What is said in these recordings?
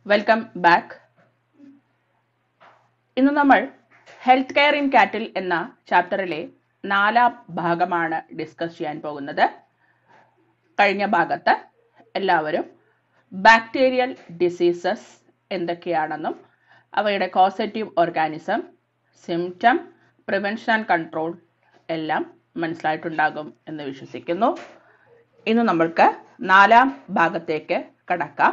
welcome back ഇന്ന് നമ്മൾ health care in കാറ്റിൽ എന്ന ചാപ്റ്ററിലെ നാലാം ഭാഗമാണ് ഡിസ്കസ് ചെയ്യാൻ പോകുന്നത് കഴിഞ്ഞ ഭാഗത്ത് എല്ലാവരും ബാക്ടീരിയൽ ഡിസീസസ് എന്തൊക്കെയാണെന്നും അവയുടെ causative organism symptom prevention and control എല്ലാം മനസ്സിലായിട്ടുണ്ടാകും എന്ന് വിശ്വസിക്കുന്നു ഇന്ന് നമ്മൾക്ക് നാലാം ഭാഗത്തേക്ക് കടക്കാം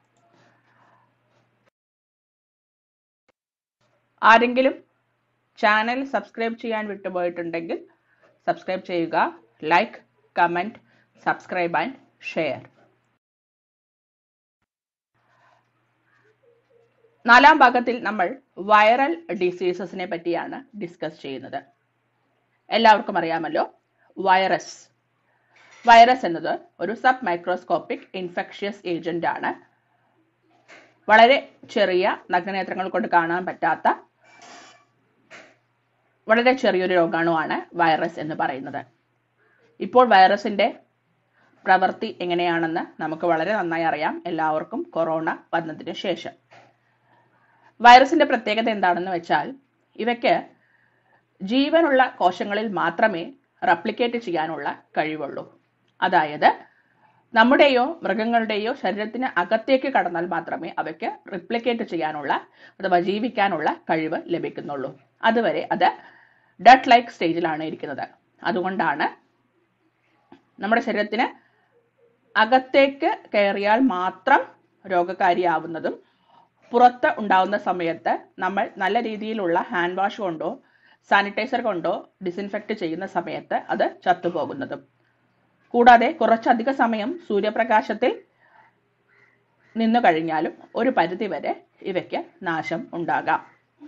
ആരെങ്കിലും ചാനൽ സബ്സ്ക്രൈബ് ചെയ്യാൻ വിട്ടുപോയിട്ടുണ്ടെങ്കിൽ സബ്സ്ക്രൈബ് ചെയ്യുക like comment subscribe and share നാലാം ഭാഗത്തിൽ നമ്മൾ വൈറൽ ഡിസീസസിനെ പറ്റിയാണ് ഡിസ്കസ് ചെയ്യുന്നത് എല്ലാവർക്കും അറിയാമല്ലോ വൈറസ് വൈറസ് എന്നത് ഒരു സബ് മൈക്രോസ്കോപ്പിക് ഇൻഫെക്ഷ്യസ് ഏജന്റ് ആണ് വളരെ ചെറിയ നഗ്നനേത്രങ്ങൾ കൊണ്ട് കാണാൻ പറ്റാത്ത വളരെ ചെറിയൊരു രോഗാണുവാണ് വൈറസ് എന്ന് പറയുന്നത് ഇപ്പോൾ വൈറസിന്റെ പ്രവൃത്തി എങ്ങനെയാണെന്ന് നമുക്ക് വളരെ നന്നായി അറിയാം എല്ലാവർക്കും കൊറോണ വന്നതിന് ശേഷം വൈറസിന്റെ പ്രത്യേകത എന്താണെന്ന് വെച്ചാൽ ഇവയ്ക്ക് ജീവനുള്ള കോശങ്ങളിൽ മാത്രമേ റെപ്ലിക്കേറ്റ് ചെയ്യാനുള്ള കഴിവുള്ളൂ അതായത് നമ്മുടെയോ മൃഗങ്ങളുടെയോ ശരീരത്തിന് അകത്തേക്ക് കടന്നാൽ മാത്രമേ അവയ്ക്ക് റിപ്ലിക്കേറ്റ് ചെയ്യാനുള്ള അഥവാ ജീവിക്കാനുള്ള കഴിവ് ലഭിക്കുന്നുള്ളൂ അതുവരെ അത് ഡട്ട് ലൈക്ക് സ്റ്റേജിലാണ് ഇരിക്കുന്നത് അതുകൊണ്ടാണ് നമ്മുടെ ശരീരത്തിന് അകത്തേക്ക് കയറിയാൽ മാത്രം രോഗകാരിയാവുന്നതും പുറത്ത് ഉണ്ടാവുന്ന സമയത്ത് നമ്മൾ നല്ല രീതിയിലുള്ള ഹാൻഡ് വാഷ് കൊണ്ടോ സാനിറ്റൈസർ കൊണ്ടോ ഡിസിൻഫെക്റ്റ് ചെയ്യുന്ന സമയത്ത് അത് ചത്തുപോകുന്നതും കൂടാതെ കുറച്ചധിക സമയം സൂര്യപ്രകാശത്തിൽ നിന്നു കഴിഞ്ഞാലും ഒരു പരിധിവരെ ഇവയ്ക്ക് നാശം ഉണ്ടാകാം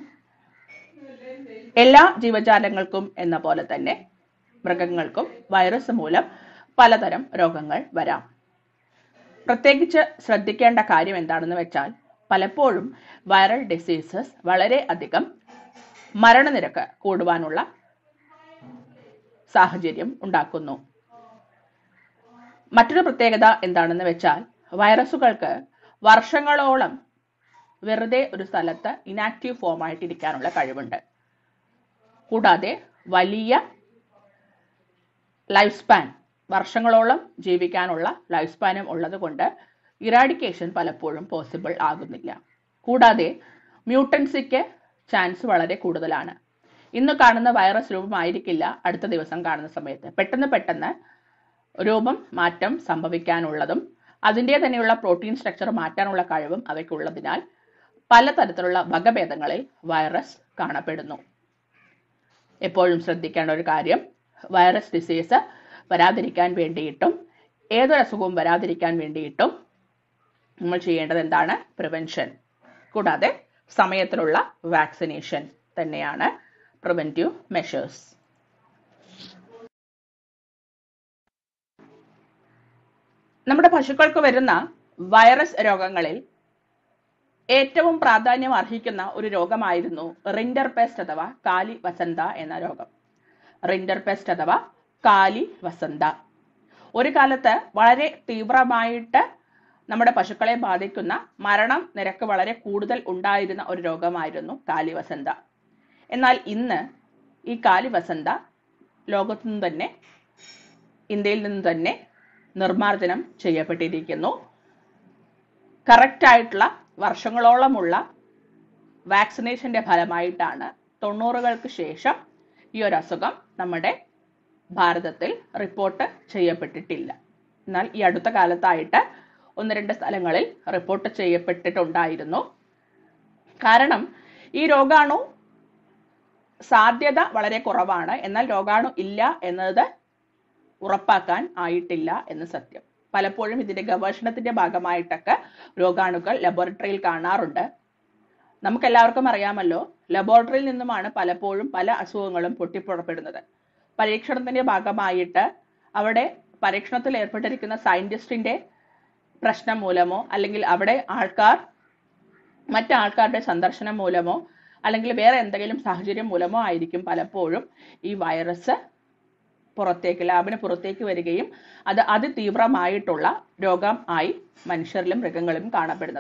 എല്ലാ ജീവജാലങ്ങൾക്കും എന്ന പോലെ തന്നെ മൃഗങ്ങൾക്കും വൈറസ് മൂലം പലതരം രോഗങ്ങൾ വരാം പ്രത്യേകിച്ച് ശ്രദ്ധിക്കേണ്ട കാര്യം എന്താണെന്ന് വെച്ചാൽ പലപ്പോഴും വൈറൽ ഡിസീസസ് വളരെ അധികം മരണനിരക്ക് കൂടുവാനുള്ള സാഹചര്യം ഉണ്ടാക്കുന്നു മറ്റൊരു പ്രത്യേകത എന്താണെന്ന് വെച്ചാൽ വൈറസുകൾക്ക് വർഷങ്ങളോളം വെറുതെ ഒരു സ്ഥലത്ത് ഇനാക്റ്റീവ് ഫോം ആയിട്ട് ഇരിക്കാനുള്ള കഴിവുണ്ട് കൂടാതെ വലിയ ലൈഫ് സ്പാൻ വർഷങ്ങളോളം ജീവിക്കാനുള്ള ലൈഫ് സ്പാനും ഉള്ളത് കൊണ്ട് ഇറാഡിക്കേഷൻ പലപ്പോഴും പോസിബിൾ ആകുന്നില്ല കൂടാതെ മ്യൂട്ടൻസിക്ക് ചാൻസ് വളരെ കൂടുതലാണ് ഇന്ന് കാണുന്ന വൈറസ് രൂപമായിരിക്കില്ല അടുത്ത ദിവസം കാണുന്ന സമയത്ത് പെട്ടെന്ന് പെട്ടെന്ന് രൂപം മാറ്റം സംഭവിക്കാനുള്ളതും അതിൻ്റെ തന്നെയുള്ള പ്രോട്ടീൻ സ്ട്രക്ചർ മാറ്റാനുള്ള കഴിവും അവയ്ക്കുള്ളതിനാൽ പലതരത്തിലുള്ള വകഭേദങ്ങളിൽ വൈറസ് കാണപ്പെടുന്നു എപ്പോഴും ശ്രദ്ധിക്കേണ്ട ഒരു കാര്യം വൈറസ് ഡിസീസ് വരാതിരിക്കാൻ വേണ്ടിയിട്ടും ഏതൊരു അസുഖവും വരാതിരിക്കാൻ വേണ്ടിയിട്ടും നമ്മൾ ചെയ്യേണ്ടത് എന്താണ് പ്രിവെൻഷൻ കൂടാതെ സമയത്തിലുള്ള വാക്സിനേഷൻ തന്നെയാണ് പ്രിവെൻറ്റീവ് മെഷേഴ്സ് നമ്മുടെ പശുക്കൾക്ക് വരുന്ന വൈറസ് രോഗങ്ങളിൽ ഏറ്റവും പ്രാധാന്യം അർഹിക്കുന്ന ഒരു രോഗമായിരുന്നു റിൻഡർ പെസ്റ്റ് അഥവാ കാലി വസന്ത എന്ന രോഗം റിൻഡർ പെസ്റ്റ് അഥവാ കാലി വസന്ത ഒരു കാലത്ത് വളരെ തീവ്രമായിട്ട് നമ്മുടെ പശുക്കളെ ബാധിക്കുന്ന മരണം നിരക്ക് വളരെ കൂടുതൽ ഉണ്ടായിരുന്ന ഒരു രോഗമായിരുന്നു കാലി വസന്ത എന്നാൽ ഇന്ന് ഈ കാലി വസന്ത ലോകത്തു നിന്ന് തന്നെ ഇന്ത്യയിൽ നിന്ന് തന്നെ നിർമ്മാർജ്ജനം ചെയ്യപ്പെട്ടിരിക്കുന്നു കറക്റ്റ് ആയിട്ടുള്ള വർഷങ്ങളോളമുള്ള വാക്സിനേഷന്റെ ഫലമായിട്ടാണ് തൊണ്ണൂറുകൾക്ക് ശേഷം ഈ ഒരു അസുഖം നമ്മുടെ ഭാരതത്തിൽ റിപ്പോർട്ട് ചെയ്യപ്പെട്ടിട്ടില്ല എന്നാൽ ഈ അടുത്ത കാലത്തായിട്ട് ഒന്ന് രണ്ട് സ്ഥലങ്ങളിൽ റിപ്പോർട്ട് ചെയ്യപ്പെട്ടിട്ടുണ്ടായിരുന്നു കാരണം ഈ രോഗാണു സാധ്യത വളരെ കുറവാണ് എന്നാൽ രോഗാണു ഇല്ല എന്നത് ഉറപ്പാക്കാൻ ആയിട്ടില്ല എന്ന് സത്യം പലപ്പോഴും ഇതിന്റെ ഗവേഷണത്തിന്റെ ഭാഗമായിട്ടൊക്കെ രോഗാണുക്കൾ ലബോറട്ടറിയിൽ കാണാറുണ്ട് നമുക്ക് എല്ലാവർക്കും അറിയാമല്ലോ ലബോറട്ടറിയിൽ നിന്നുമാണ് പലപ്പോഴും പല അസുഖങ്ങളും പൊട്ടിപ്പുറപ്പെടുന്നത് പരീക്ഷണത്തിന്റെ ഭാഗമായിട്ട് അവിടെ പരീക്ഷണത്തിൽ ഏർപ്പെട്ടിരിക്കുന്ന സയന്റിസ്റ്റിന്റെ പ്രശ്നം മൂലമോ അല്ലെങ്കിൽ അവിടെ ആൾക്കാർ മറ്റാൾക്കാരുടെ സന്ദർശനം മൂലമോ അല്ലെങ്കിൽ വേറെ എന്തെങ്കിലും സാഹചര്യം മൂലമോ ആയിരിക്കും പലപ്പോഴും ഈ വൈറസ് പുറത്തേക്ക് ലാബിന് പുറത്തേക്ക് വരികയും അത് അതിതീവ്രമായിട്ടുള്ള രോഗം ആയി മനുഷ്യരിലും മൃഗങ്ങളിലും കാണപ്പെടുന്നത്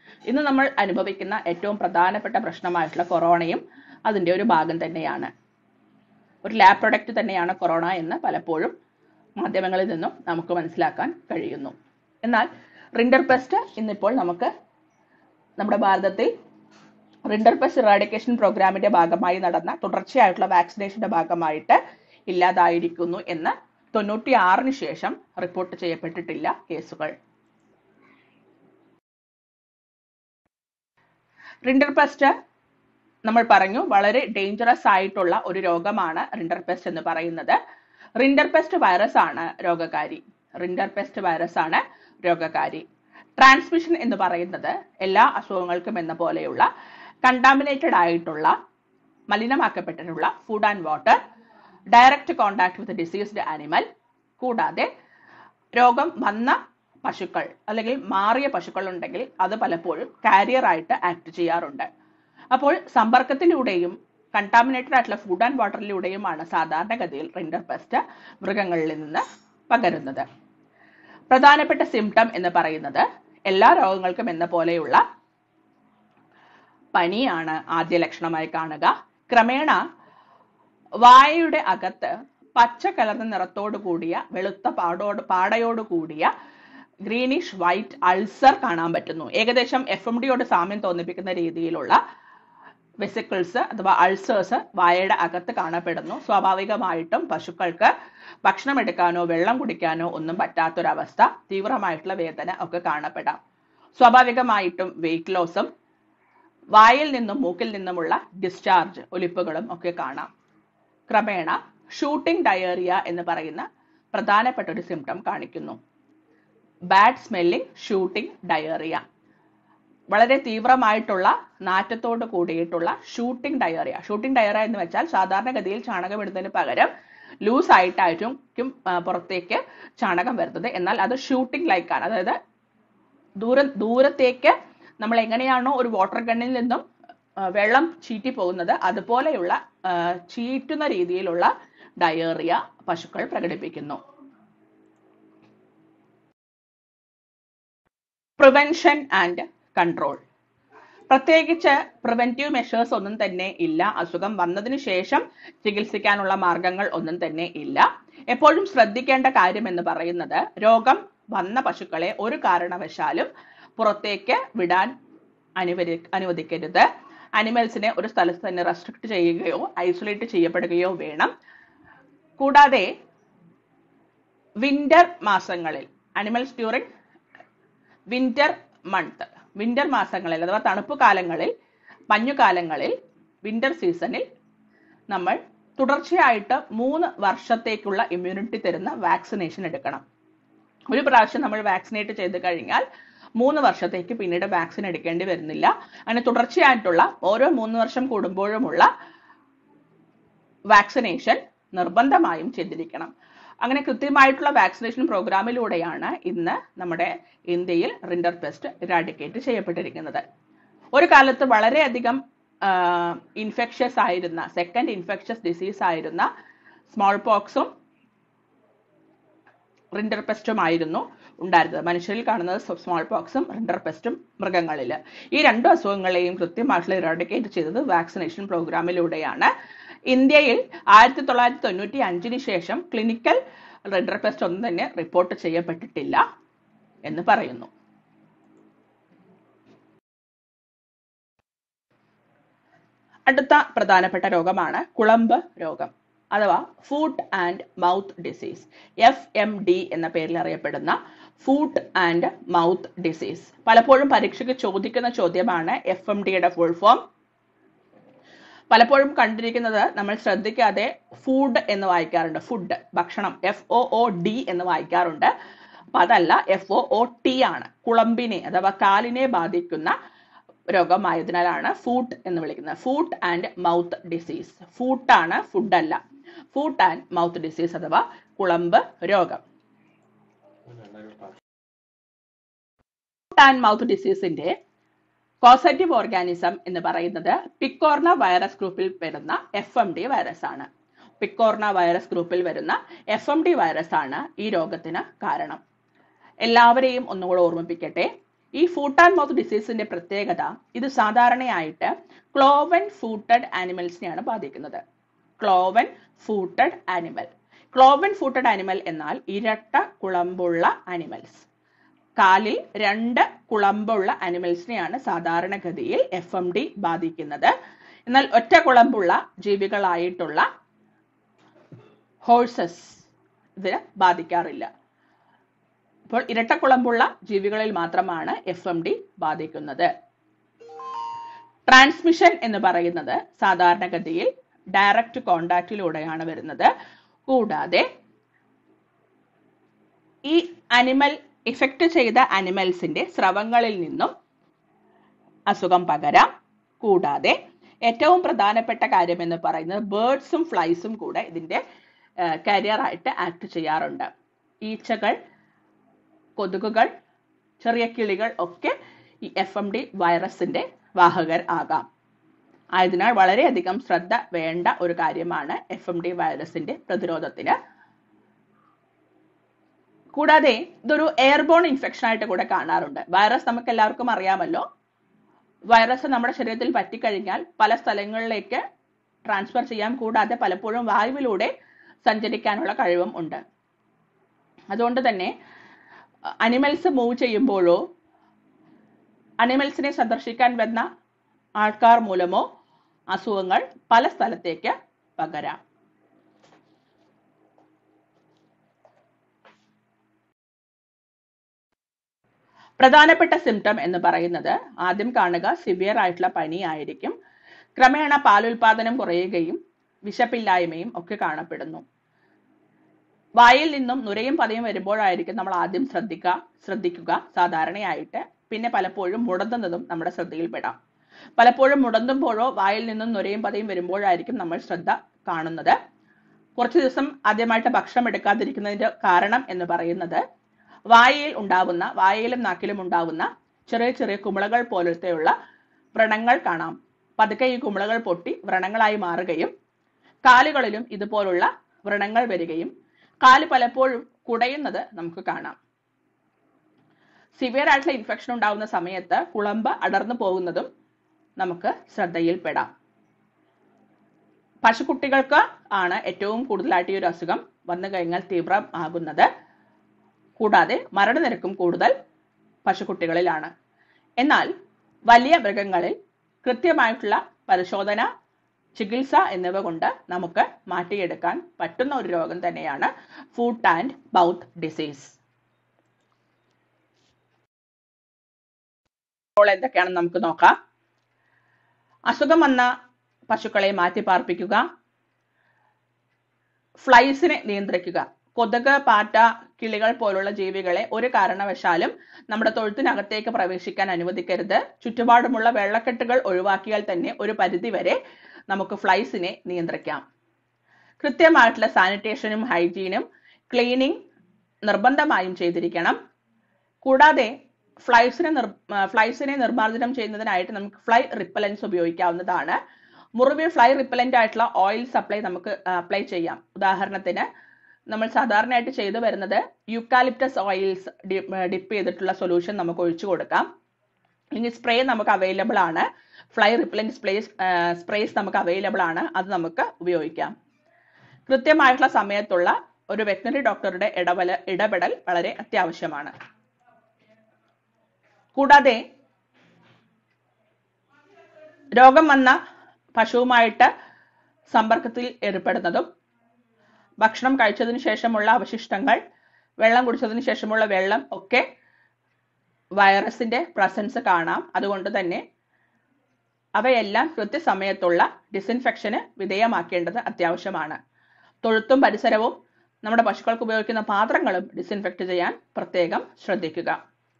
ഇന്ന് നമ്മൾ അനുഭവിക്കുന്ന ഏറ്റവും പ്രധാനപ്പെട്ട പ്രശ്നമായിട്ടുള്ള കൊറോണയും അതിന്റെ ഒരു ഭാഗം തന്നെയാണ് ഒരു ലാബ് പ്രൊഡക്റ്റ് തന്നെയാണ് കൊറോണ എന്ന് പലപ്പോഴും മാധ്യമങ്ങളിൽ നിന്നും നമുക്ക് മനസ്സിലാക്കാൻ കഴിയുന്നു എന്നാൽ റിൻഡർ പെസ്റ്റ് ഇന്നിപ്പോൾ നമുക്ക് നമ്മുടെ ഭാരതത്തിൽ റിൻഡർ പെസ്റ്റ് ഇറാഡിക്കേഷൻ പ്രോഗ്രാമിന്റെ ഭാഗമായി നടന്ന തുടർച്ചയായിട്ടുള്ള വാക്സിനേഷന്റെ ഭാഗമായിട്ട് ഇല്ലാതായിരിക്കുന്നു എന്ന് തൊണ്ണൂറ്റി ആറിന് ശേഷം റിപ്പോർട്ട് ചെയ്യപ്പെട്ടിട്ടില്ല കേസുകൾ റിൻഡർ പെസ്റ്റ് നമ്മൾ പറഞ്ഞു വളരെ ഡേഞ്ചറസ് ആയിട്ടുള്ള ഒരു രോഗമാണ് റിൻഡർ പെസ്റ്റ് എന്ന് പറയുന്നത് റിൻഡർ പെസ്റ്റ് വൈറസ് ആണ് രോഗകാരി റിൻഡർ പെസ്റ്റ് വൈറസ് ആണ് രോഗകാരി ട്രാൻസ്മിഷൻ എന്ന് പറയുന്നത് എല്ലാ അസുഖങ്ങൾക്കും എന്ന പോലെയുള്ള കണ്ടാമിനേറ്റഡ് ആയിട്ടുള്ള മലിനമാക്കപ്പെട്ടിട്ടുള്ള food and water direct contact with diseased animal കൂടാതെ രോഗം വന്ന പശുക്കൾ അല്ലെങ്കിൽ മാറിയ പശുക്കൾ ഉണ്ടെങ്കിൽ അത് പലപ്പോഴും കാരിയർ ആയിട്ട് ആക്ട് ചെയ്യാറുണ്ട് അപ്പോൾ സമ്പർക്കത്തിലൂടെയും കണ്ടാമിനേറ്റഡ് ആയിട്ടുള്ള ഫുഡ് ആൻഡ് വാട്ടറിലൂടെയുമാണ് സാധാരണഗതിയിൽ റിൻഡർ പെസ്റ്റ് മൃഗങ്ങളിൽ നിന്ന് പകരുന്നത് പ്രധാനപ്പെട്ട സിംറ്റം എന്ന് പറയുന്നത് എല്ലാ രോഗങ്ങൾക്കും എന്ന പോലെയുള്ള പനിയാണ് ആദ്യ ലക്ഷണമായി കാണുക ക്രമേണ വായയുടെ അകത്ത് പച്ച കലർന്ന നിറത്തോടു കൂടിയ വെളുത്ത പാടോട് പാടയോട് കൂടിയ ഗ്രീനിഷ് വൈറ്റ് അൾസർ കാണാൻ പറ്റുന്നു ഏകദേശം എഫ് എം ഡിയോട് സാമ്യം തോന്നിപ്പിക്കുന്ന രീതിയിലുള്ള വെസിക്കിൾസ് അഥവാ അൾസേഴ്സ് വായയുടെ അകത്ത് കാണപ്പെടുന്നു സ്വാഭാവികമായിട്ടും പശുക്കൾക്ക് ഭക്ഷണം എടുക്കാനോ വെള്ളം കുടിക്കാനോ ഒന്നും പറ്റാത്തൊരവസ്ഥ തീവ്രമായിട്ടുള്ള വേദന ഒക്കെ കാണപ്പെടാം സ്വാഭാവികമായിട്ടും വെയിറ്റ് ലോസും വായിൽ നിന്നും മൂക്കിൽ നിന്നുമുള്ള ഡിസ്ചാർജ് ഒലിപ്പുകളും ഒക്കെ കാണാം ക്രമേണ ഷൂട്ടിംഗ് ഡയേറിയ എന്ന് പറയുന്ന പ്രധാനപ്പെട്ട ഒരു സിംറ്റം കാണിക്കുന്നു ബാഡ് സ്മെല്ലിംഗ് ഷൂട്ടിംഗ് ഡയേറിയ വളരെ തീവ്രമായിട്ടുള്ള നാറ്റത്തോട് കൂടിയിട്ടുള്ള ഷൂട്ടിംഗ് ഡയറിയ ഷൂട്ടിംഗ് ഡയറിയ എന്ന് വെച്ചാൽ സാധാരണഗതിയിൽ ചാണകം ഇടുന്നതിന് പകരം ലൂസ് ആയിട്ടായിരിക്കും പുറത്തേക്ക് ചാണകം വരുന്നത് എന്നാൽ അത് ഷൂട്ടിംഗ് ലൈക്കാണ് അതായത് ദൂര ദൂരത്തേക്ക് നമ്മൾ എങ്ങനെയാണോ ഒരു വാട്ടർ ഗണ്ണിൽ നിന്നും വെള്ളം ചീറ്റി പോകുന്നത് അതുപോലെയുള്ള ചീറ്റുന്ന രീതിയിലുള്ള ഡയേറിയ പശുക്കൾ പ്രകടിപ്പിക്കുന്നു പ്രിവെൻഷൻ ആൻഡ് കൺട്രോൾ പ്രത്യേകിച്ച് പ്രിവെന്റീവ് മെഷേഴ്സ് ഒന്നും തന്നെ ഇല്ല അസുഖം വന്നതിന് ശേഷം ചികിത്സിക്കാനുള്ള മാർഗങ്ങൾ ഒന്നും തന്നെ ഇല്ല എപ്പോഴും ശ്രദ്ധിക്കേണ്ട കാര്യം എന്ന് പറയുന്നത് രോഗം വന്ന പശുക്കളെ ഒരു കാരണവശാലും പുറത്തേക്ക് വിടാൻ അനുവദി അനുവദിക്കരുത് അനിമൽസിനെ ഒരു സ്ഥലത്ത് തന്നെ റെസ്ട്രിക്ട് ചെയ്യുകയോ ഐസൊലേറ്റ് ചെയ്യപ്പെടുകയോ വേണം കൂടാതെ വിന്റർ മാസങ്ങളിൽ animals during winter month winter മാസങ്ങളിൽ അഥവാ തണുപ്പ് കാലങ്ങളിൽ മഞ്ഞുകാലങ്ങളിൽ വിന്റർ സീസണിൽ നമ്മൾ തുടർച്ചയായിട്ട് മൂന്ന് വർഷത്തേക്കുള്ള ഇമ്മ്യൂണിറ്റി തരുന്ന വാക്സിനേഷൻ എടുക്കണം ഒരു പ്രാവശ്യം നമ്മൾ വാക്സിനേറ്റ് ചെയ്ത് കഴിഞ്ഞാൽ മൂന്ന് വർഷത്തേക്ക് പിന്നീട് വാക്സിൻ എടുക്കേണ്ടി വരുന്നില്ല അങ്ങനെ തുടർച്ചയായിട്ടുള്ള ഓരോ മൂന്ന് വർഷം കൂടുമ്പോഴുമുള്ള വാക്സിനേഷൻ നിർബന്ധമായും ചെയ്തിരിക്കണം അങ്ങനെ കൃത്യമായിട്ടുള്ള വാക്സിനേഷൻ പ്രോഗ്രാമിലൂടെയാണ് ഇന്ന് നമ്മുടെ ഇന്ത്യയിൽ റിൻഡർ പെസ്റ്റ് ഇറാഡിക്കേറ്റ് ചെയ്യപ്പെട്ടിരിക്കുന്നത് ഒരു കാലത്ത് വളരെയധികം ഇൻഫെക്ഷ്യസ് ആയിരുന്ന സെക്കൻഡ് ഇൻഫെക്ഷ്യസ് ഡിസീസ് ആയിരുന്ന സ്മോൾ പോക്സും റിൻഡർ പെസ്റ്റുമായിരുന്നു ഉണ്ടായിരുന്നത് മനുഷ്യരിൽ കാണുന്നത് സ്മോൾ പോക്സും റിൻഡർ പെസ്റ്റും മൃഗങ്ങളിൽ ഈ രണ്ടു അസുഖങ്ങളെയും കൃത്യമായിട്ടുള്ള ഇറാഡിക്കേറ്റ് ചെയ്തത് വാക്സിനേഷൻ പ്രോഗ്രാമിലൂടെയാണ് ഇന്ത്യയിൽ ആയിരത്തി തൊള്ളായിരത്തി തൊണ്ണൂറ്റി അഞ്ചിന് ശേഷം ക്ലിനിക്കൽ റിൻഡർ പെസ്റ്റ് ഒന്നും തന്നെ റിപ്പോർട്ട് ചെയ്യപ്പെട്ടിട്ടില്ല എന്ന് പറയുന്നു അടുത്ത പ്രധാനപ്പെട്ട രോഗമാണ് കുളമ്പ് രോഗം അഥവാ food and mouth disease F M D എന്ന പേരിൽ അറിയപ്പെടുന്ന ഫുഡ് ആൻഡ് മൗത്ത് ഡിസീസ് പലപ്പോഴും പരീക്ഷയ്ക്ക് ചോദിക്കുന്ന ചോദ്യമാണ് എഫ് എം ഡിയുടെ ഫുൾ ഫോം പലപ്പോഴും കണ്ടിരിക്കുന്നത് നമ്മൾ ശ്രദ്ധിക്കാതെ ഫുഡ് എന്ന് വായിക്കാറുണ്ട് ഫുഡ് ഭക്ഷണം എഫ് ഒ ഒ ഡി എന്ന് വായിക്കാറുണ്ട് അപ്പൊ അതല്ല എഫ് ഒ ഒ ടി ആണ് കുളമ്പിനെ അഥവാ കാലിനെ ബാധിക്കുന്ന രോഗമായതിനാലാണ് ഫുഡ് എന്ന് വിളിക്കുന്നത് ഫുഡ് ആൻഡ് മൗത്ത് ഡിസീസ് ഫൂട്ടാണ് ഫുഡ് അല്ല ഫുഡ് ആൻഡ് മൗത്ത് ഡിസീസ് അഥവാ കുളമ്പ് രോഗം ഫുഡ് ആൻഡ് മൗത്ത് ഡിസീസിന്റെ കോസറ്റീവ് ഓർഗാനിസം എന്ന് പറയുന്നത് പിക്കോർണ വൈറസ് ഗ്രൂപ്പിൽ വരുന്ന എഫ് എം ഡി വൈറസ് ആണ് പിക്കോർണ വൈറസ് ഗ്രൂപ്പിൽ വരുന്ന എഫ് എം ഡി വൈറസ് ആണ് ഈ രോഗത്തിന് കാരണം എല്ലാവരെയും ഒന്നുകൂടെ ഓർമ്മിപ്പിക്കട്ടെ ഈ ഫൂട്ട് ആൻഡ് മൗത്ത് ഡിസീസിന്റെ പ്രത്യേകത ഇത് സാധാരണയായിട്ട് ക്ലോവൻ ഫൂട്ടഡ് ആനിമൽസിനെയാണ് ബാധിക്കുന്നത് cloven footed animal cloven footed animal എന്നാൽ ഇരട്ട കുളമ്പുള്ള ആനിമൽസ് കാലിൽ രണ്ട് കുളമ്പുള്ള ആനിമൽസിനെയാണ് സാധാരണഗതിയിൽ എഫ് എം ഡി ബാധിക്കുന്നത് എന്നാൽ ഒറ്റ കുളമ്പുള്ള ജീവികളായിട്ടുള്ള ഹോഴ്സസ് ഇതിന് ബാധിക്കാറില്ല അപ്പോൾ ഇരട്ടക്കുളമ്പുള്ള ജീവികളിൽ മാത്രമാണ് എഫ് എം ഡി ബാധിക്കുന്നത് ട്രാൻസ്മിഷൻ എന്ന് പറയുന്നത് സാധാരണഗതിയിൽ ഡയറക്റ്റ് കോണ്ടാക്റ്റിലൂടെയാണ് വരുന്നത് കൂടാതെ ഈ അനിമൽ ഇഫക്റ്റ് ചെയ്ത അനിമൽസിന്റെ സ്രവങ്ങളിൽ നിന്നും അസുഖം പകരാം കൂടാതെ ഏറ്റവും പ്രധാനപ്പെട്ട കാര്യം എന്ന് പറയുന്നത് ബേർഡ്സും ഫ്ലൈസും കൂടെ ഇതിന്റെ കരിയർ ആയിട്ട് ആക്ട് ചെയ്യാറുണ്ട് ഈച്ചകൾ കൊതുകുകൾ ചെറിയ കിളികൾ ഒക്കെ ഈ എഫ് എം ഡി വൈറസിന്റെ വാഹകർ ആകാം ആയതിനാൽ വളരെയധികം ശ്രദ്ധ വേണ്ട ഒരു കാര്യമാണ് എഫ് എം ഡി വൈറസിന്റെ പ്രതിരോധത്തിന് കൂടാതെ ഇതൊരു എയർബോൺ ഇൻഫെക്ഷൻ ആയിട്ട് കൂടെ കാണാറുണ്ട് വൈറസ് നമുക്ക് എല്ലാവർക്കും അറിയാമല്ലോ വൈറസ് നമ്മുടെ ശരീരത്തിൽ പറ്റിക്കഴിഞ്ഞാൽ പല സ്ഥലങ്ങളിലേക്ക് ട്രാൻസ്ഫർ ചെയ്യാൻ കൂടാതെ പലപ്പോഴും വായുവിലൂടെ സഞ്ചരിക്കാനുള്ള കഴിവും ഉണ്ട് അതുകൊണ്ട് തന്നെ അനിമൽസ് മൂവ് ചെയ്യുമ്പോഴോ അനിമൽസിനെ സന്ദർശിക്കാൻ വരുന്ന ആൾക്കാർ മൂലമോ അസുഖങ്ങൾ പല സ്ഥലത്തേക്ക് പകരാം പ്രധാനപ്പെട്ട സിംറ്റം എന്ന് പറയുന്നത് ആദ്യം കാണുക സിവിയർ ആയിട്ടുള്ള പനി ആയിരിക്കും ക്രമേണ പാലുൽപാദനം കുറയുകയും വിശപ്പില്ലായ്മയും ഒക്കെ കാണപ്പെടുന്നു വായിൽ നിന്നും നുരയും പതയും വരുമ്പോഴായിരിക്കും നമ്മൾ ആദ്യം ശ്രദ്ധിക്കുക ശ്രദ്ധിക്കുക സാധാരണയായിട്ട് പിന്നെ പലപ്പോഴും മുടന്തുന്നതും നമ്മുടെ ശ്രദ്ധയിൽപ്പെടാം പലപ്പോഴും മുടന്തുമ്പോഴോ വായിൽ നിന്നും നുരയും പതയും വരുമ്പോഴായിരിക്കും നമ്മൾ ശ്രദ്ധ കാണുന്നത് കുറച്ചു ദിവസം ആദ്യമായിട്ട് ഭക്ഷണം എടുക്കാതിരിക്കുന്നതിന്റെ കാരണം എന്ന് പറയുന്നത് വായയിൽ ഉണ്ടാവുന്ന വായയിലും നാക്കിലും ഉണ്ടാവുന്ന ചെറിയ ചെറിയ കുമിളകൾ പോലത്തെയുള്ള വ്രണങ്ങൾ കാണാം പതുക്കെ ഈ കുമിളകൾ പൊട്ടി വ്രണങ്ങളായി മാറുകയും കാലുകളിലും ഇതുപോലുള്ള വ്രണങ്ങൾ വരികയും കാല് പലപ്പോഴും കുടയുന്നത് നമുക്ക് കാണാം സിവിയർ ആയിട്ടുള്ള ഇൻഫെക്ഷൻ ഉണ്ടാകുന്ന സമയത്ത് കുളമ്പ് അടർന്നു പോകുന്നതും നമുക്ക് ശ്രദ്ധയിൽപ്പെടാം പശുക്കുട്ടികൾക്ക് ആണ് ഏറ്റവും കൂടുതലായിട്ട് ഈ ഒരു അസുഖം വന്നു കഴിഞ്ഞാൽ തീവ്രമാകുന്നത് കൂടാതെ മരണനിരക്കും കൂടുതൽ പശുക്കുട്ടികളിലാണ് എന്നാൽ വലിയ മൃഗങ്ങളിൽ കൃത്യമായിട്ടുള്ള പരിശോധന ചികിത്സ എന്നിവ കൊണ്ട് നമുക്ക് മാറ്റിയെടുക്കാൻ പറ്റുന്ന ഒരു രോഗം തന്നെയാണ് ഫുഡ് ആൻഡ് മൗത്ത് ഡിസീസ് ഇപ്പോൾ എന്തൊക്കെയാണെന്ന് നമുക്ക് നോക്കാം അസുഖം വന്ന പശുക്കളെ മാറ്റി പാർപ്പിക്കുക ഫ്ലൈസിനെ നിയന്ത്രിക്കുക കൊതുക് പാറ്റ കിളികൾ പോലുള്ള ജീവികളെ ഒരു കാരണവശാലും നമ്മുടെ തൊഴുത്തിനകത്തേക്ക് പ്രവേശിക്കാൻ അനുവദിക്കരുത് ചുറ്റുപാടുമുള്ള വെള്ളക്കെട്ടുകൾ ഒഴിവാക്കിയാൽ തന്നെ ഒരു പരിധിവരെ നമുക്ക് ഫ്ലൈസിനെ നിയന്ത്രിക്കാം കൃത്യമായിട്ടുള്ള സാനിറ്റേഷനും ഹൈജീനും ക്ലീനിങ് നിർബന്ധമായും ചെയ്തിരിക്കണം കൂടാതെ ഫ്ലൈസിനെ നിർ ഫ്ലൈസിനെ നിർമ്മാർജ്ജനം ചെയ്യുന്നതിനായിട്ട് നമുക്ക് ഫ്ലൈ റിപ്പലൻസ് ഉപയോഗിക്കാവുന്നതാണ് മുറിവിൽ ഫ്ലൈ റിപ്പലന്റ് ആയിട്ടുള്ള ഓയിൽ സപ്ലൈ നമുക്ക് അപ്ലൈ ചെയ്യാം ഉദാഹരണത്തിന് നമ്മൾ സാധാരണയായിട്ട് ചെയ്തു വരുന്നത് യുക്കാലിപ്റ്റസ് ഓയിൽസ് ഡിപ്പ് ചെയ്തിട്ടുള്ള സൊല്യൂഷൻ നമുക്ക് ഒഴിച്ചു കൊടുക്കാം അല്ലെങ്കിൽ സ്പ്രേ നമുക്ക് അവൈലബിൾ ആണ് ഫ്ലൈ റിപ്പലന്റ് സ്പ്രേസ് സ്പ്രേസ് നമുക്ക് അവൈലബിൾ ആണ് അത് നമുക്ക് ഉപയോഗിക്കാം കൃത്യമായിട്ടുള്ള സമയത്തുള്ള ഒരു വെറ്റിനറി ഡോക്ടറുടെ ഇടപെടൽ ഇടപെടൽ വളരെ അത്യാവശ്യമാണ് കൂടാതെ രോഗം വന്ന പശുവുമായിട്ട് സമ്പർക്കത്തിൽ ഏർപ്പെടുന്നതും ഭക്ഷണം കഴിച്ചതിന് ശേഷമുള്ള അവശിഷ്ടങ്ങൾ വെള്ളം കുടിച്ചതിന് ശേഷമുള്ള വെള്ളം ഒക്കെ വൈറസിന്റെ പ്രസൻസ് കാണാം അതുകൊണ്ട് തന്നെ അവയെല്ലാം കൃത്യസമയത്തുള്ള ഡിസിൻഫെക്ഷന് വിധേയമാക്കേണ്ടത് അത്യാവശ്യമാണ് തൊഴുത്തും പരിസരവും നമ്മുടെ പശുക്കൾക്ക് ഉപയോഗിക്കുന്ന പാത്രങ്ങളും ഡിസിൻഫെക്ട് ചെയ്യാൻ പ്രത്യേകം ശ്രദ്ധിക്കുക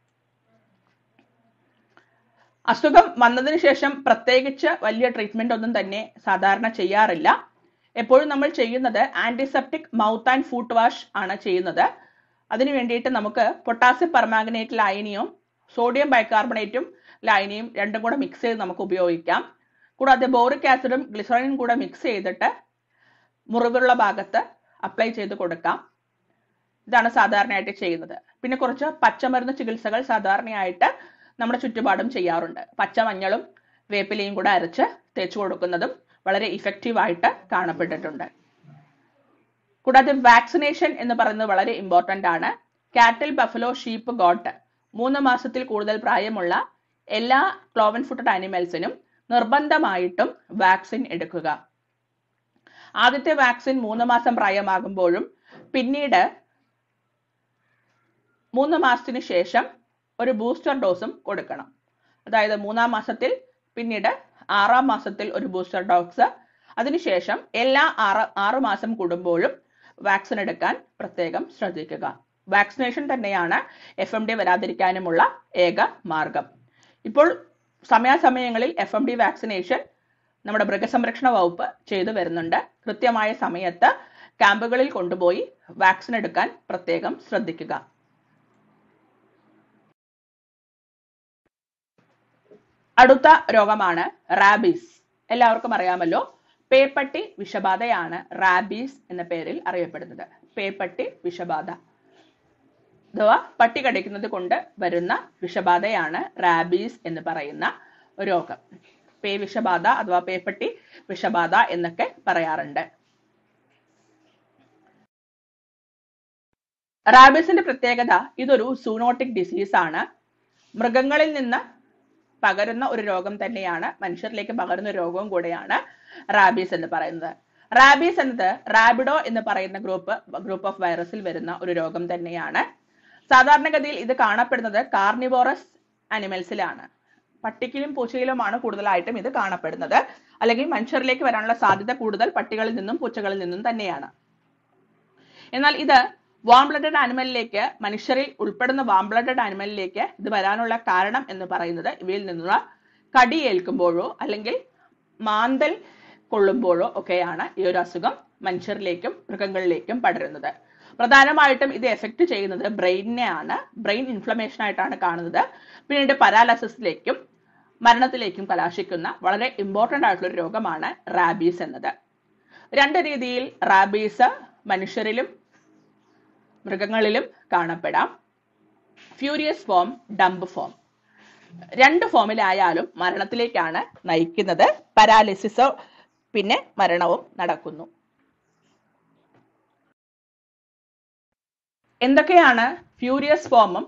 അസുഖം വന്നതിന് ശേഷം പ്രത്യേകിച്ച് വലിയ ട്രീറ്റ്മെന്റ് ഒന്നും തന്നെ സാധാരണ ചെയ്യാറില്ല എപ്പോഴും നമ്മൾ ചെയ്യുന്നത് antiseptic mouth and food wash ആണ് ചെയ്യുന്നത് അതിനു വേണ്ടിയിട്ട് നമുക്ക് പൊട്ടാസ്യം പെർമാംഗനേറ്റ് ലൈനിയും സോഡിയം ബൈകാർബണേറ്റും ലൈനിയും രണ്ടും കൂടെ മിക്സ് ചെയ്ത് നമുക്ക് ഉപയോഗിക്കാം കൂടാതെ ബോറിക് ആസിഡും ഗ്ലിസറിനും കൂടെ മിക്സ് ചെയ്തിട്ട് മുറിവുള്ള ഭാഗത്ത് അപ്ലൈ ചെയ്ത് കൊടുക്കാം ഇതാണ് സാധാരണയായിട്ട് ചെയ്യുന്നത് പിന്നെ കുറച്ച് പച്ചമരുന്ന് ചികിത്സകൾ സാധാരണയായിട്ട് നമ്മുടെ ചുറ്റുപാടും ചെയ്യാറുണ്ട് പച്ചമഞ്ഞളും വേപ്പിലയും കൂടെ അരച്ച് തേച്ചു കൊടുക്കുന്നതും വളരെ ഇഫക്റ്റീവ് ആയിട്ട് കാണപ്പെട്ടിട്ടുണ്ട് കൂടാതെ വാക്സിനേഷൻ എന്ന് പറയുന്നത് വളരെ ഇമ്പോർട്ടന്റ് ആണ് കാറ്റൽ ബഫലോ ഷീപ്പ് ഗോട്ട് മൂന്ന് മാസത്തിൽ കൂടുതൽ പ്രായമുള്ള എല്ലാ ക്ലോവൻ ഫുട്ടഡ് ആനിമൽസിനും നിർബന്ധമായിട്ടും വാക്സിൻ എടുക്കുക ആദ്യത്തെ വാക്സിൻ മൂന്ന് മാസം പ്രായമാകുമ്പോഴും പിന്നീട് മൂന്ന് മാസത്തിന് ശേഷം ഒരു ബൂസ്റ്റർ ഡോസും കൊടുക്കണം അതായത് മൂന്നാം മാസത്തിൽ പിന്നീട് ആറാം മാസത്തിൽ ഒരു ബൂസ്റ്റർ ഡോസ് അതിനുശേഷം എല്ലാ ആറ് ആറ് മാസം കൂടുമ്പോഴും വാക്സിൻ എടുക്കാൻ പ്രത്യേകം ശ്രദ്ധിക്കുക വാക്സിനേഷൻ തന്നെയാണ് എഫ് എം ഡി വരാതിരിക്കാനുമുള്ള ഏക മാർഗം ഇപ്പോൾ സമയാസമയങ്ങളിൽ എഫ് എം ഡി വാക്സിനേഷൻ നമ്മുടെ മൃഗസംരക്ഷണ വകുപ്പ് ചെയ്തു വരുന്നുണ്ട് കൃത്യമായ സമയത്ത് ക്യാമ്പുകളിൽ കൊണ്ടുപോയി വാക്സിൻ എടുക്കാൻ പ്രത്യേകം ശ്രദ്ധിക്കുക അടുത്ത രോഗമാണ് റാബീസ് എല്ലാവർക്കും അറിയാമല്ലോ പേപ്പട്ടി വിഷബാധയാണ് റാബീസ് എന്ന പേരിൽ അറിയപ്പെടുന്നത് പേപ്പട്ടി വിഷബാധ അഥവാ പട്ടി കടിക്കുന്നത് കൊണ്ട് വരുന്ന വിഷബാധയാണ് റാബീസ് എന്ന് പറയുന്ന രോഗം പേ വിഷബാധ അഥവാ പേപ്പട്ടി വിഷബാധ എന്നൊക്കെ പറയാറുണ്ട് റാബീസിന്റെ പ്രത്യേകത ഇതൊരു സൂനോട്ടിക് ഡിസീസ് ആണ് മൃഗങ്ങളിൽ നിന്ന് പകരുന്ന ഒരു രോഗം തന്നെയാണ് മനുഷ്യരിലേക്ക് പകരുന്ന ഒരു രോഗവും കൂടെയാണ് റാബീസ് എന്ന് പറയുന്നത് റാബീസ് എന്നത് റാബിഡോ എന്ന് പറയുന്ന ഗ്രൂപ്പ് ഗ്രൂപ്പ് ഓഫ് വൈറസിൽ വരുന്ന ഒരു രോഗം തന്നെയാണ് സാധാരണഗതിയിൽ ഇത് കാണപ്പെടുന്നത് കാർണിവോറസ് അനിമൽസിലാണ് പട്ടിക്കിലും പൂച്ചയിലുമാണ് കൂടുതലായിട്ടും ഇത് കാണപ്പെടുന്നത് അല്ലെങ്കിൽ മനുഷ്യരിലേക്ക് വരാനുള്ള സാധ്യത കൂടുതൽ പട്ടികളിൽ നിന്നും പൂച്ചകളിൽ നിന്നും തന്നെയാണ് എന്നാൽ ഇത് വാം ബ്ലഡഡ് ആനിമലിലേക്ക് മനുഷ്യരിൽ ഉൾപ്പെടുന്ന വാം ബ്ലഡഡ് ആനിമലിലേക്ക് ഇത് വരാനുള്ള കാരണം എന്ന് പറയുന്നത് ഇവയിൽ നിന്നുള്ള കടിയേൽക്കുമ്പോഴോ അല്ലെങ്കിൽ മാന്തൽ കൊള്ളുമ്പോഴോ ഒക്കെയാണ് ഈ ഒരു അസുഖം മനുഷ്യരിലേക്കും മൃഗങ്ങളിലേക്കും പടരുന്നത് പ്രധാനമായിട്ടും ഇത് എഫക്ട് ചെയ്യുന്നത് ബ്രെയിനിനെയാണ് ബ്രെയിൻ ഇൻഫ്ലമേഷൻ ആയിട്ടാണ് കാണുന്നത് പിന്നീട് പരാലസിസിലേക്കും മരണത്തിലേക്കും കലാശിക്കുന്ന വളരെ ഇമ്പോർട്ടന്റ് ആയിട്ടുള്ള ഒരു രോഗമാണ് റാബീസ് എന്നത് രണ്ട് രീതിയിൽ റാബീസ് മനുഷ്യരിലും മൃഗങ്ങളിലും കാണപ്പെടാം ഫ്യൂരിയസ് ഫോം ഡംബ് ഫോം രണ്ട് ഫോമിലായാലും മരണത്തിലേക്കാണ് നയിക്കുന്നത് പരാലിസിസോ പിന്നെ മരണവും നടക്കുന്നു എന്തൊക്കെയാണ് ഫ്യൂരിയസ് ഫോമും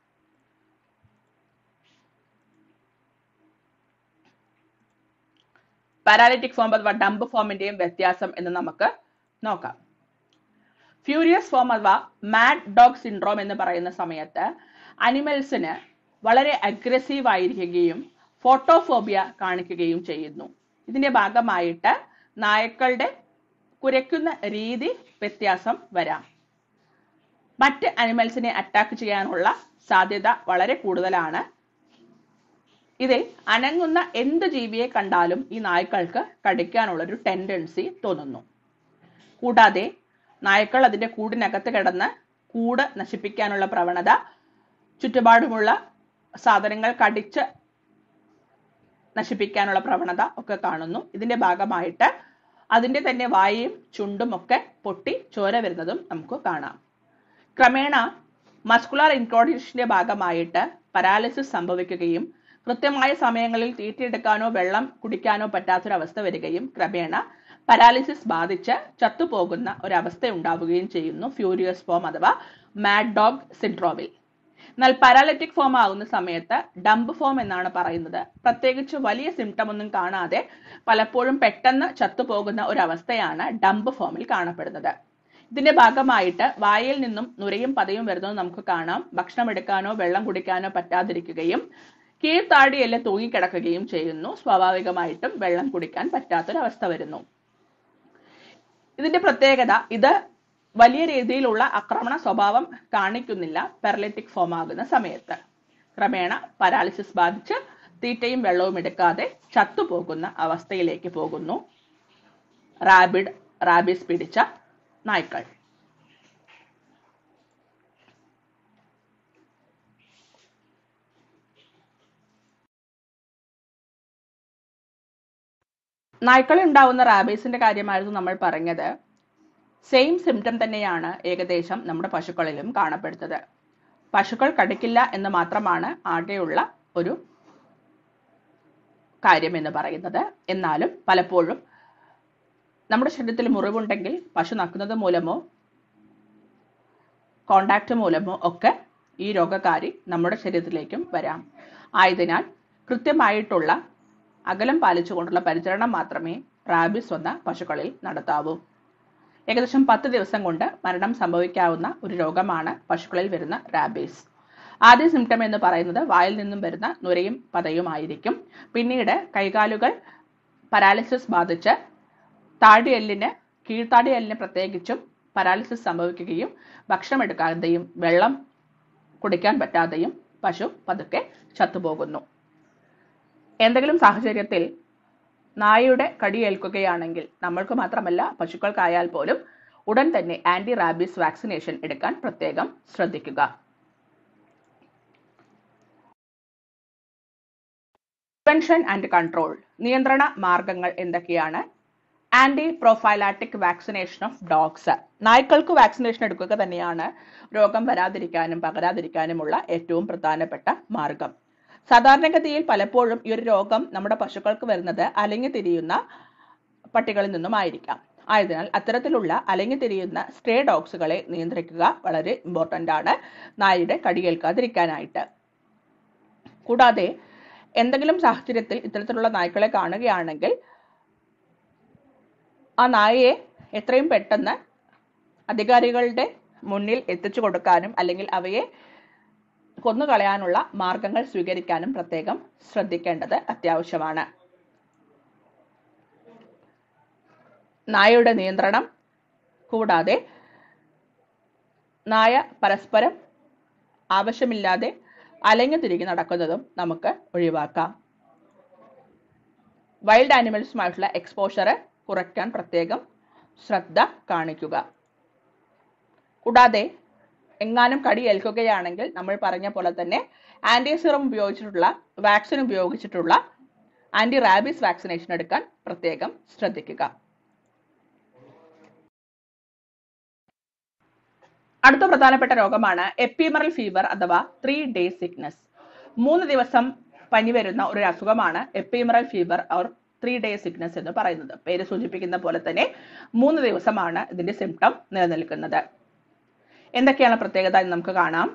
പാരാലിറ്റിക് ഫോം അഥവാ ഡംബ് ഫോമിന്റെയും വ്യത്യാസം എന്ന് നമുക്ക് നോക്കാം ഫ്യൂരിയസ് ഫോം അഥവാ മാഡ് ഡോഗ് സിൻഡ്രോം എന്ന് പറയുന്ന സമയത്ത് അനിമൽസിന് വളരെ അഗ്രസീവ് ആയിരിക്കുകയും ഫോട്ടോഫോബിയ കാണിക്കുകയും ചെയ്യുന്നു ഇതിന്റെ ഭാഗമായിട്ട് നായക്കളുടെ കുരയ്ക്കുന്ന രീതി വ്യത്യാസം വരാം മറ്റ് അനിമൽസിനെ അറ്റാക്ക് ചെയ്യാനുള്ള സാധ്യത വളരെ കൂടുതലാണ് ഇതിൽ അനങ്ങുന്ന എന്ത് ജീവിയെ കണ്ടാലും ഈ നായ്ക്കൾക്ക് കടിക്കാനുള്ള ഒരു ടെൻഡൻസി തോന്നുന്നു കൂടാതെ നായ്ക്കൾ അതിന്റെ കൂടിനകത്ത് കിടന്ന് കൂട് നശിപ്പിക്കാനുള്ള പ്രവണത ചുറ്റുപാടുമുള്ള സാധനങ്ങൾ കടിച്ച് നശിപ്പിക്കാനുള്ള പ്രവണത ഒക്കെ കാണുന്നു ഇതിന്റെ ഭാഗമായിട്ട് അതിന്റെ തന്നെ വായയും ചുണ്ടും ഒക്കെ പൊട്ടി ചോര വരുന്നതും നമുക്ക് കാണാം ക്രമേണ മസ്കുലാർ ഇൻക്രോഡിഷന്റെ ഭാഗമായിട്ട് പരാലിസിസ് സംഭവിക്കുകയും കൃത്യമായ സമയങ്ങളിൽ തീറ്റിയെടുക്കാനോ വെള്ളം കുടിക്കാനോ പറ്റാത്തൊരവസ്ഥ വരികയും ക്രമേണ പരാലിസിസ് ബാധിച്ച് ചത്തുപോകുന്ന ഒരവസ്ഥ ഉണ്ടാവുകയും ചെയ്യുന്നു ഫ്യൂരിയസ് ഫോം അഥവാ മാഡ് ഡോഗ് സിൻഡ്രോമിൽ എന്നാൽ പാരാലിറ്റിക് ഫോം ആകുന്ന സമയത്ത് ഡംബ് ഫോം എന്നാണ് പറയുന്നത് പ്രത്യേകിച്ച് വലിയ സിംറ്റം ഒന്നും കാണാതെ പലപ്പോഴും പെട്ടെന്ന് ചത്തുപോകുന്ന ഒരവസ്ഥയാണ് ഡംബ് ഫോമിൽ കാണപ്പെടുന്നത് ഇതിന്റെ ഭാഗമായിട്ട് വായയിൽ നിന്നും നുരയും പതയും വരുന്നത് നമുക്ക് കാണാം ഭക്ഷണം എടുക്കാനോ വെള്ളം കുടിക്കാനോ പറ്റാതിരിക്കുകയും കീഴ്ത്താടിയെല്ലാം തൂങ്ങിക്കിടക്കുകയും ചെയ്യുന്നു സ്വാഭാവികമായിട്ടും വെള്ളം കുടിക്കാൻ പറ്റാത്തൊരവസ്ഥ വരുന്നു ഇതിന്റെ പ്രത്യേകത ഇത് വലിയ രീതിയിലുള്ള ആക്രമണ സ്വഭാവം കാണിക്കുന്നില്ല പാരലിറ്റിക് ഫോം ആകുന്ന സമയത്ത് ക്രമേണ പാരാലിസിസ് ബാധിച്ച് തീറ്റയും വെള്ളവും എടുക്കാതെ ചത്തുപോകുന്ന അവസ്ഥയിലേക്ക് പോകുന്നു റാബിഡ് റാബിസ് പിടിച്ച നായ്ക്കൾ നായ്ക്കളിൽ ഉണ്ടാവുന്ന റാബീസിന്റെ കാര്യമായിരുന്നു നമ്മൾ പറഞ്ഞത് സെയിം സിംറ്റം തന്നെയാണ് ഏകദേശം നമ്മുടെ പശുക്കളിലും കാണപ്പെടുന്നത് പശുക്കൾ കടിക്കില്ല എന്ന് മാത്രമാണ് ആകെയുള്ള ഒരു കാര്യം എന്ന് പറയുന്നത് എന്നാലും പലപ്പോഴും നമ്മുടെ ശരീരത്തിൽ മുറിവുണ്ടെങ്കിൽ പശു നക്കുന്നത് മൂലമോ കോണ്ടാക്ട് മൂലമോ ഒക്കെ ഈ രോഗകാരി നമ്മുടെ ശരീരത്തിലേക്കും വരാം ആയതിനാൽ കൃത്യമായിട്ടുള്ള അകലം പാലിച്ചുകൊണ്ടുള്ള പരിചരണം മാത്രമേ റാബിസ് വന്ന പശുക്കളിൽ നടത്താവൂ ഏകദേശം പത്ത് ദിവസം കൊണ്ട് മരണം സംഭവിക്കാവുന്ന ഒരു രോഗമാണ് പശുക്കളിൽ വരുന്ന റാബീസ് ആദ്യ സിംറ്റം എന്ന് പറയുന്നത് വായിൽ നിന്നും വരുന്ന നുരയും പതയുമായിരിക്കും പിന്നീട് കൈകാലുകൾ പരാലിസിസ് ബാധിച്ച് താടിയെല്ലിന് കീഴ്ത്താടിയെല്ലിന് പ്രത്യേകിച്ചും പരാലിസിസ് സംഭവിക്കുകയും ഭക്ഷണം എടുക്കാതെയും വെള്ളം കുടിക്കാൻ പറ്റാതെയും പശു പതുക്കെ ചത്തുപോകുന്നു എന്തെങ്കിലും സാഹചര്യത്തിൽ നായയുടെ കടിയേൽക്കുകയാണെങ്കിൽ നമ്മൾക്ക് മാത്രമല്ല പശുക്കൾക്കായാൽ പോലും ഉടൻ തന്നെ ആന്റി റാബീസ് വാക്സിനേഷൻ എടുക്കാൻ പ്രത്യേകം ശ്രദ്ധിക്കുക പ്രിവെൻഷൻ ആൻഡ് കൺട്രോൾ നിയന്ത്രണ മാർഗങ്ങൾ എന്തൊക്കെയാണ് anti prophylactic vaccination of dogs നായ്ക്കൾക്ക് വാക്സിനേഷൻ എടുക്കുക തന്നെയാണ് രോഗം വരാതിരിക്കാനും പകരാതിരിക്കാനുമുള്ള ഏറ്റവും പ്രധാനപ്പെട്ട മാർഗം സാധാരണഗതിയിൽ പലപ്പോഴും ഈ ഒരു രോഗം നമ്മുടെ പശുക്കൾക്ക് വരുന്നത് അലങ്ങി തിരിയുന്ന പട്ടികളിൽ നിന്നുമായിരിക്കാം ആയതിനാൽ അത്തരത്തിലുള്ള അലങ്ങി തിരിയുന്ന സ്ട്രേ ഡോഗ്സുകളെ നിയന്ത്രിക്കുക വളരെ ഇമ്പോർട്ടൻ്റ് ആണ് നായയുടെ കടിയേൽക്കാതിരിക്കാനായിട്ട് കൂടാതെ എന്തെങ്കിലും സാഹചര്യത്തിൽ ഇത്തരത്തിലുള്ള നായ്ക്കളെ കാണുകയാണെങ്കിൽ ആ നായയെ എത്രയും പെട്ടെന്ന് അധികാരികളുടെ മുന്നിൽ എത്തിച്ചു കൊടുക്കാനും അല്ലെങ്കിൽ അവയെ കൊന്നുകളയാനുള്ള മാർഗങ്ങൾ സ്വീകരിക്കാനും പ്രത്യേകം ശ്രദ്ധിക്കേണ്ടത് അത്യാവശ്യമാണ് നായയുടെ നിയന്ത്രണം കൂടാതെ നായ പരസ്പരം ആവശ്യമില്ലാതെ അലഞ്ഞു തിരികെ നടക്കുന്നതും നമുക്ക് ഒഴിവാക്കാം വൈൽഡ് ആനിമൽസുമായിട്ടുള്ള എക്സ്പോഷർ കുറയ്ക്കാൻ പ്രത്യേകം ശ്രദ്ധ കാണിക്കുക കൂടാതെ എങ്ങാനും കടി ഏൽക്കുകയാണെങ്കിൽ നമ്മൾ പറഞ്ഞ പോലെ തന്നെ ആന്റി സിറം ഉപയോഗിച്ചിട്ടുള്ള വാക്സിൻ ഉപയോഗിച്ചിട്ടുള്ള ആന്റി റാബീസ് വാക്സിനേഷൻ എടുക്കാൻ പ്രത്യേകം ശ്രദ്ധിക്കുക അടുത്ത പ്രധാനപ്പെട്ട രോഗമാണ് എപ്പിമറൽ ഫീവർ അഥവാ ത്രീ ഡേ സിക്നസ് മൂന്ന് ദിവസം പനി വരുന്ന ഒരു അസുഖമാണ് ephemeral fever or three day sickness എന്ന് പറയുന്നത് പേര് സൂചിപ്പിക്കുന്ന പോലെ തന്നെ മൂന്ന് ദിവസമാണ് ഇതിന്റെ സിംറ്റം നിലനിൽക്കുന്നത് എന്തൊക്കെയാണ് പ്രത്യേകത എന്ന് നമുക്ക് കാണാം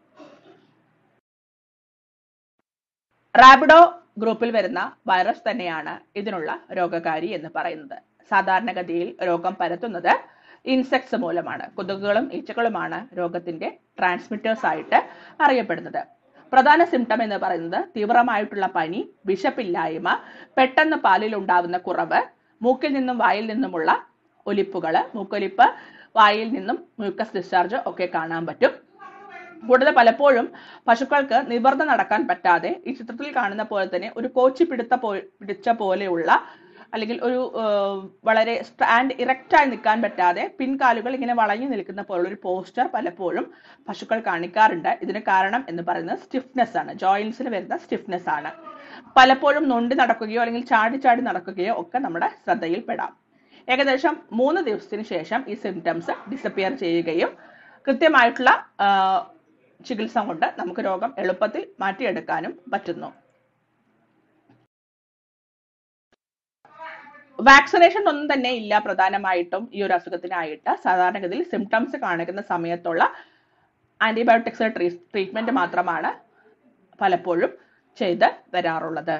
റാബിഡോ ഗ്രൂപ്പിൽ വരുന്ന വൈറസ് തന്നെയാണ് ഇതിനുള്ള രോഗകാരി എന്ന് പറയുന്നത് സാധാരണഗതിയിൽ രോഗം പരത്തുന്നത് ഇൻസെക്ട്സ് മൂലമാണ് കൊതുകുകളും ഈച്ചകളുമാണ് രോഗത്തിന്റെ ട്രാൻസ്മിറ്റേഴ്സ് ആയിട്ട് അറിയപ്പെടുന്നത് പ്രധാന സിംറ്റം എന്ന് പറയുന്നത് തീവ്രമായിട്ടുള്ള പനി വിശപ്പില്ലായ്മ പെട്ടെന്ന് പാലിൽ ഉണ്ടാവുന്ന കുറവ് മൂക്കിൽ നിന്നും വായിൽ നിന്നുമുള്ള ഒലിപ്പുകൾ മൂക്കൊലിപ്പ് വായിൽ നിന്നും മ്യൂക്കസ് ഡിസ്ചാർജ് ഒക്കെ കാണാൻ പറ്റും കൂടാതെ പലപ്പോഴും പശുക്കൾക്ക് നിവർന്ന് നടക്കാൻ പറ്റാതെ ഈ ചിത്രത്തിൽ കാണുന്ന പോലെ തന്നെ ഒരു കോച്ചി പിടുത്ത പോ പിടിച്ച പോലെയുള്ള അല്ലെങ്കിൽ ഒരു വളരെ സ്റ്റാൻഡ് ഇറക്റ്റായി നിൽക്കാൻ പറ്റാതെ പിൻകാലുകൾ ഇങ്ങനെ വളഞ്ഞു നിൽക്കുന്ന പോലുള്ള ഒരു പോസ്റ്റർ പലപ്പോഴും പശുക്കൾ കാണിക്കാറുണ്ട് ഇതിന് കാരണം എന്ന് പറയുന്നത് സ്റ്റിഫ്നെസ് ആണ് ജോയിൻസിന് വരുന്ന സ്റ്റിഫ്നെസ് ആണ് പലപ്പോഴും നൊണ്ടി നടക്കുകയോ അല്ലെങ്കിൽ ചാടി ചാടി നടക്കുകയോ ഒക്കെ നമ്മുടെ ശ്രദ്ധയിൽപ്പെടാം ഏകദേശം മൂന്ന് ദിവസത്തിന് ശേഷം ഈ സിംറ്റംസ് ഡിസപ്പിയർ ചെയ്യുകയും കൃത്യമായിട്ടുള്ള ചികിത്സ കൊണ്ട് നമുക്ക് രോഗം എളുപ്പത്തിൽ മാറ്റിയെടുക്കാനും പറ്റുന്നു വാക്സിനേഷൻ ഒന്നും തന്നെ ഇല്ല പ്രധാനമായിട്ടും ഈ ഒരു അസുഖത്തിനായിട്ട് സാധാരണഗതിയിൽ സിംറ്റംസ് കാണിക്കുന്ന സമയത്തുള്ള ആന്റിബയോട്ടിക്സ് ട്രീറ്റ്മെന്റ് മാത്രമാണ് പലപ്പോഴും ചെയ്ത് വരാറുള്ളത്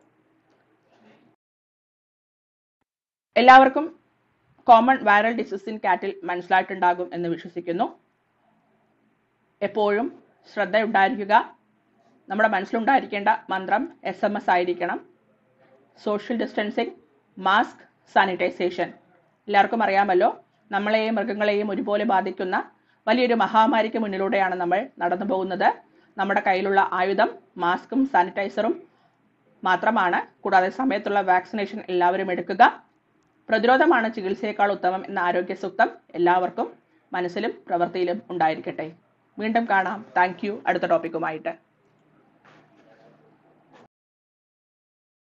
എല്ലാവർക്കും കോമൺ വൈറൽ ഡിസീസ് ഇൻ കാറ്റിൽ മനസ്സിലായിട്ടുണ്ടാകും എന്ന് വിശ്വസിക്കുന്നു എപ്പോഴും ശ്രദ്ധയുണ്ടായിരിക്കുക നമ്മുടെ മനസ്സിലുണ്ടായിരിക്കേണ്ട മന്ത്രം എസ് എം എസ് ആയിരിക്കണം സോഷ്യൽ ഡിസ്റ്റൻസിങ് മാസ്ക് സാനിറ്റൈസേഷൻ എല്ലാവർക്കും അറിയാമല്ലോ നമ്മളെയും മൃഗങ്ങളെയും ഒരുപോലെ ബാധിക്കുന്ന വലിയൊരു മഹാമാരിക്ക് മുന്നിലൂടെയാണ് നമ്മൾ നടന്നു പോകുന്നത് നമ്മുടെ കയ്യിലുള്ള ആയുധം മാസ്കും സാനിറ്റൈസറും മാത്രമാണ് കൂടാതെ സമയത്തുള്ള വാക്സിനേഷൻ എല്ലാവരും എടുക്കുക പ്രതിരോധമാണ് ചികിത്സയേക്കാൾ ഉത്തമം എന്ന ആരോഗ്യ സൂക്തം എല്ലാവർക്കും മനസ്സിലും പ്രവൃത്തിയിലും ഉണ്ടായിരിക്കട്ടെ വീണ്ടും കാണാം താങ്ക് അടുത്ത ടോപ്പിക്കുമായിട്ട്